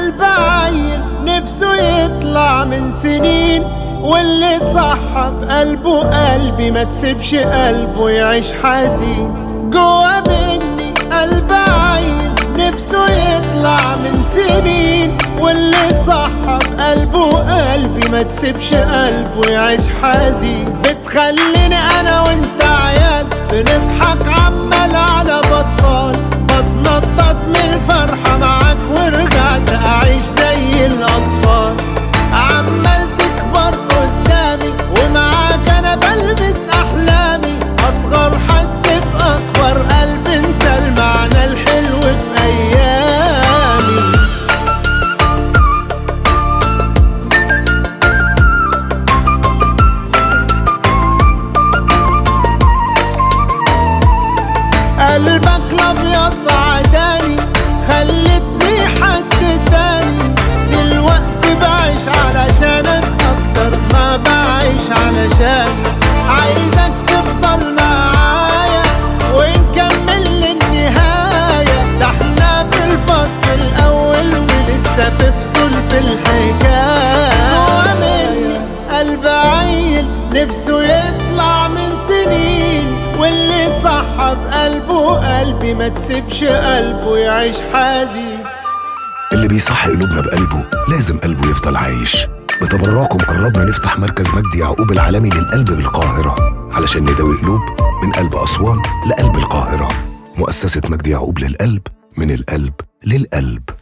قلب عيل نفسه يطلع من سنين واللي صح في قلبه قلبي ما تسيبش قلبه يعيش حزين جوا مني قلب عيل نفسه يطلع من سنين واللي صح في قلبه قلبي ما تسيبش قلبه يعيش حزين بتخليني انا وانت عيال بنضحك عمال على بطال بتنطط من الفرحة معاك ورجعت اعيش زي الاطفال عمال تكبر قدامي ومعاك انا بلبس احلامي اصغر حد باكبر قلب انت المعنى الحلو في ايامي قلبك الابيض عداني خلتني حد تاني دلوقتي بعيش علشانك اكتر ما بعيش علشاني عايزك تفضل معايا ونكمل للنهاية ده احنا في الفصل الاول ولسه في فصولة الحكاية جوا مني قلب عيل نفسه يطلع من سنين واللي صح بقلبه قلبي ما تسيبش قلبه يعيش حزين اللي بيصح قلوبنا بقلبه لازم قلبه يفضل عايش بتبرعكم قربنا نفتح مركز مجدي يعقوب العالمي للقلب بالقاهرة علشان نداوي قلوب من قلب أسوان لقلب القاهرة مؤسسة مجدي يعقوب للقلب من القلب للقلب